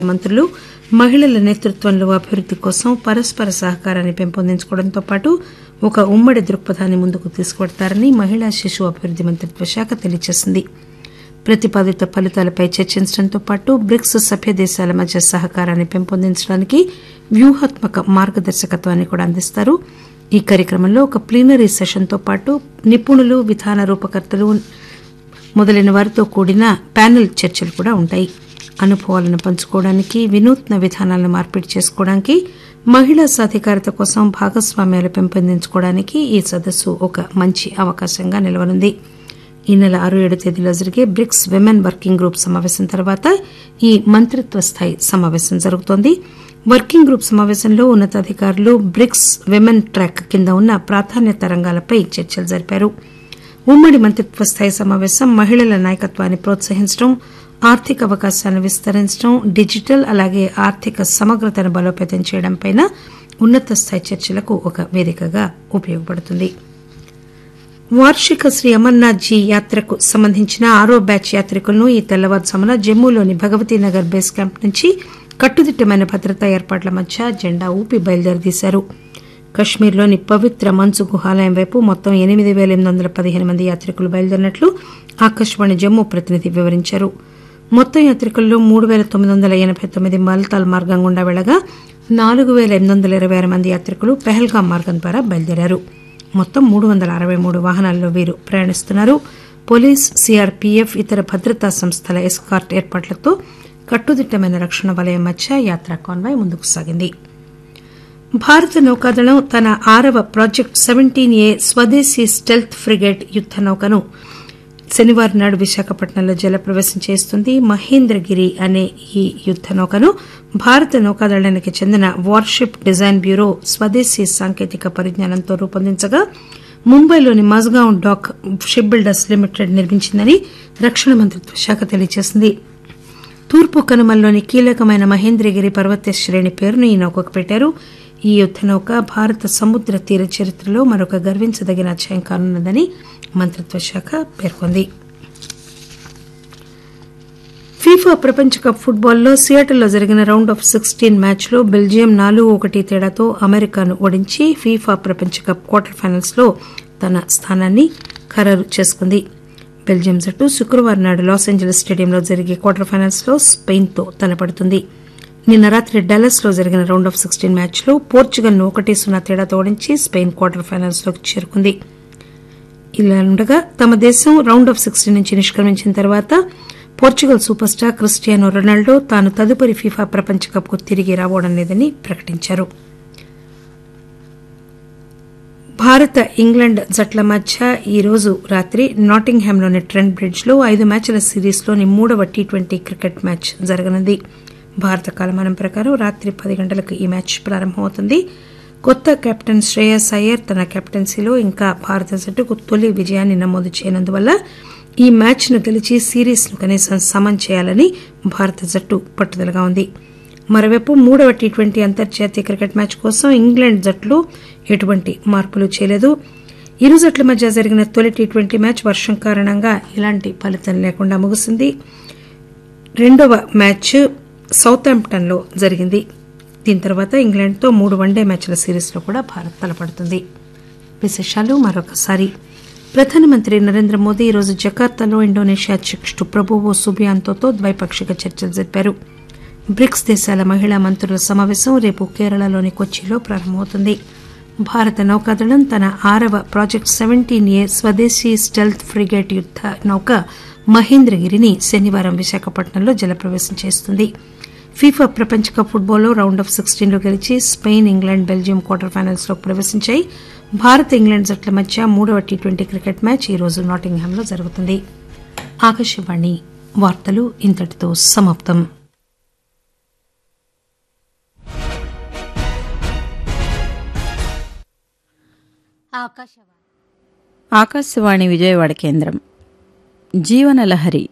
మంత్రులు మహిళల నేతృత్వంలో అభివృద్ది కోసం పరస్పర సహకారాన్ని పెంపొందించుకోవడంతో పాటు ఒక ఉమ్మడి దృక్పథాన్ని ముందుకు తీసుకువెడతారని మహిళా శిశు అభివృద్ది మంత్రిత్వ శాఖ తెలియజేసింది ప్రతిపాదిత ఫలితాలపై చర్చించడంతో పాటు బ్రిక్స్ సభ్య దేశాల మధ్య సహకారాన్ని పెంపొందించడానికి వ్యూహాత్మక మార్గదర్శకత్వాన్ని కూడా అందిస్తారు ఈ కార్యక్రమంలో ఒక ప్లీనరీ సెషన్తో పాటు నిపుణులు విధాన రూపకర్తలు మొదలైన వారితో కూడిన ప్యానెల్ చర్చలు కూడా ఉంటాయి అనుభవాలను పంచుకోవడానికి వినూత్న విధానాలను మార్పిడి చేసుకోవడానికి మహిళా సాధికారత కోసం భాగస్వామ్యాలు పెంపొందించుకోవడానికి ఈ సదస్సు ఒక మంచి అవకాశంగా నిలవనుంది ఈ నెల ఆరు ఏడు తేదీలో జరిగే బ్రిక్స్ విమెన్ వర్కింగ్ గ్రూప్ సమావేశం తర్వాత ఈ మంత్రిత్వ స్థాయి సమావేశం జరుగుతోంది వర్కింగ్ గ్రూప్ సమావేశంలో ఉన్నతాధికారులు బ్రిక్స్ విమెన్ ట్రాక్ కింద ఉన్న ప్రాధాన్యత రంగాలపై చర్చలు జరిపారు ఉమ్మడి మంత్రిత్వ స్థాయి సమావేశం మహిళల నాయకత్వాన్ని ప్రోత్సహించడం ఆర్థిక అవకాశాలను విస్తరించడం డిజిటల్ అలాగే ఆర్థిక సమగ్రతను బలోపేతం చేయడంపై ఉన్నత స్థాయి చర్చలకు ఒక వేదికగా ఉపయోగపడుతుంది వార్షిక శ్రీ అమర్నాథ్ జీ యాత్రకు సంబంధించిన ఆరో బ్యాచ్ యాత్రికులను ఈ తెల్లవారుజామున జమ్మూలోని భగవతీ నగర్ బేస్ క్యాంప్ నుంచి కట్టుదిట్టమైన భద్రతా ఏర్పాట్ల మధ్య జెండా ఊపి బయలుదేరదీశారు కశ్మీర్లోని పవిత్ర మంచు గుహాలయం వైపు మొత్తం ఎనిమిది పేల ఎనిమిది వందల పదిహేను మంది యాత్రికులు బయలుదేరినట్లు ఆకాశవాణి జమ్మూ ప్రతినిధి వివరించారు మొత్తం యాత్రికుల్లో మూడు పేల తొమ్మిది వందల ఎనబై తొమ్మిది మల్తాల్ మార్గం గుండా వెళ్లగా నాలుగు పేల ఎనిమిది వందల ఇరవై ఆరు మంది యాత్రికులు పెహల్గాం మార్గం ద్వారా బయలుదేరారు మొత్తం మూడు వందల అరవై మూడు వాహనాల్లో వీరు ప్రయాణిస్తున్నారు పోలీస్ సీఆర్పీఎఫ్ ఇతర భద్రతా సంస్థల ఎస్కార్ట్ ఏర్పాట్లతో కట్టుదిట్టమైన రక్షణ వలయం మధ్య యాత్రా కాన్వాయ్ ముందుకు సాగింది భారత నౌకాదళం తన ఆరవ ప్రాజెక్ట్ సెవెంటీన్ ఏ స్వదేశీ స్టెల్త్ ఫ్రిగేట్ యుద్ద నౌకను శనివారం నాడు విశాఖపట్నంలో జలప్రవేశం చేస్తుంది మహేంద్రగిరి అనే ఈ యుద్ద నౌకను భారత నౌకాదళానికి చెందిన వార్షిప్ డిజైన్ బ్యూరో స్వదేశీ సాంకేతిక పరిజ్ఞానంతో రూపొందించగా ముంబైలోని Mazagon dock ship builders limited నిర్మించిందని రక్షణ మంత్రిత్వ శాఖ తెలియజేసింది తూర్పు కనుమల్లోని కీలకమైన మహేంద్రగిరి పర్వత శ్రేణి పేరును ఈ నౌకకు పెట్టారు ఈ యుద్ద నౌక భారత సముద్ర తీర చరిత్రలో మరొక గర్వించదగిన అధ్యాయం కానున్నదని మంత్రిత్వ శాఖ పేర్కొంది ఫీఫా ప్రపంచ కప్ ఫుట్బాల్లో సియాటల్లో జరిగిన రౌండ్ ఆఫ్ సిక్స్టీన్ మ్యాచ్లో బెల్జియం నాలుగు ఒకటి తేడాతో అమెరికాను ఓడించి ఫీఫా ప్రపంచ కప్ క్వార్టర్ ఫైనల్స్ లో తన స్థానాన్ని ఖరారు చేసుకుంది బెల్జియం జట్టు శుక్రవారం నాడు లాస్ ఏంజలీస్ స్టేడియంలో జరిగే క్వార్టర్ ఫైనల్స్ లో స్పెయిన్ తో తలపడుతుంది నిన్న రాత్రి డల్లస్ లో జరిగిన రౌండ్ ఆఫ్ సిక్స్టీన్ మ్యాచ్లో పోర్చుగల్ ను ఒకటి సున్నా తేడాతో ఓడించి స్పెయిన్ క్వార్టర్ ఫైనల్స్ లోకి చేరుకుంది ఇలా ఉండగా తమ దేశం రౌండ్ ఆఫ్ సిక్స్టీన్ నుంచి నిష్క్రమించిన తర్వాత Portugal super star Cristiano Ronaldo తాను తదుపరి ఫీఫా ప్రపంచ కప్ కు తిరిగి రాబోవడం లేదని ప్రకటించారు భారత ఇంగ్లాండ్ జట్ల మధ్య ఈ రోజు రాత్రి నాటింగ్హామ్లోని ట్రెంట్ బ్రిడ్జ్ లో ఐదు మ్యాచ్ల సిరీస్లోని మూడవ టీ ట్వంటీ క్రికెట్ మ్యాచ్ జరగనుంది భారత కాలమానం ప్రకారం రాత్రి పది గంటలకు ఈ మ్యాచ్ ప్రారంభమవుతుంది కొత్త కెప్టెన్ శ్రేయస్ అయ్యర్ తన కెప్టెన్సీలో ఇంకా భారత జట్టుకు తొలి విజయాన్ని నమోదు చేయనందువల్ల ఈ మ్యాచ్ ను గెలిచి సిరీస్ ను కనీసం సమన్ చేయాలని భారత జట్టు పట్టుదలగా ఉంది మరోవైపు మూడవ టీ ట్వంటీ అంతర్జాతీయ క్రికెట్ మ్యాచ్ కోసం ఇంగ్లాండ్ జట్లు ఎటువంటి మార్పులు చేయలేదు ఇరు జట్ల మధ్య జరిగిన తొలి టీ ట్వంటీ మ్యాచ్ వర్షం కారణంగా ఎలాంటి ఫలితం లేకుండా ముగిసింది రెండవ మ్యాచ్ సౌతాంప్టన్ లో జరిగింది దీని తర్వాత ఇంగ్లాండ్తో మూడు వన్డే మ్యాచ్ల సిరీస్లో కూడా భారత్ తలపడుతుంది విశేషాలు మరొకసారి ప్రధానమంత్రి నరేంద్ర మోదీ ఈరోజు జకార్తాలో ఇండోనేషియా అధ్యక్షుడు ప్రభువో సుబియాంతోతో ద్వైపాక్షిక చర్చలు జరిపారు బ్రిక్స్ దేశాల మహిళా మంత్రుల సమావేశం రేపు కేరళలోని కొచ్చిలో ప్రారంభమవుతుంది భారత నౌకాదళం తన ఆరవ ప్రాజెక్ట్ సెవెంటీన్ ఏ స్వదేశీ స్టెల్త్ ఫ్రిగేట్ యుద్ద నౌక మహేంద్రగిరిని శనివారం విశాఖపట్నంలో జలప్రవేశం చేస్తుంది ఫీఫా ప్రపంచ కప్ ఫుట్బాల్లో రౌండ్ ఆఫ్ సిక్స్టీన్లో గెలిచి Spain England Belgium quarter finals లోకి ప్రవేశించాయి భారత్ ఇంగ్లాండ్ జట్ల మధ్య మూడవ టీ ట్వంటీ క్రికెట్ మ్యాచ్ ఈ రోజు నాటింగ్హామ్లో జరుగుతుంది ఆకాశవాణి వార్తలు ఇంతటితో సమాప్తం ఆకాశవాణి విజయవాడ కేంద్రం జీవనలహరి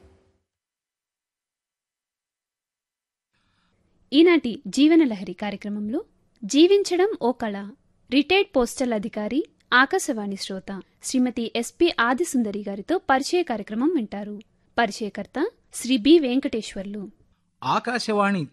ఈనాటి జీవనలహరి కార్యక్రమంలో జీవించడం ఓ కళ రిటైర్డ్ పోస్టల్ అధికారి ఆకాశవాణి శ్రోత శ్రీమతి ఎస్పి ఆదిసుందరి గారితో పరిచయ కార్యక్రమం వింటారు పరిచయకర్త శ్రీ బి వెంకటేశ్వర్లు ఆకాశవాణి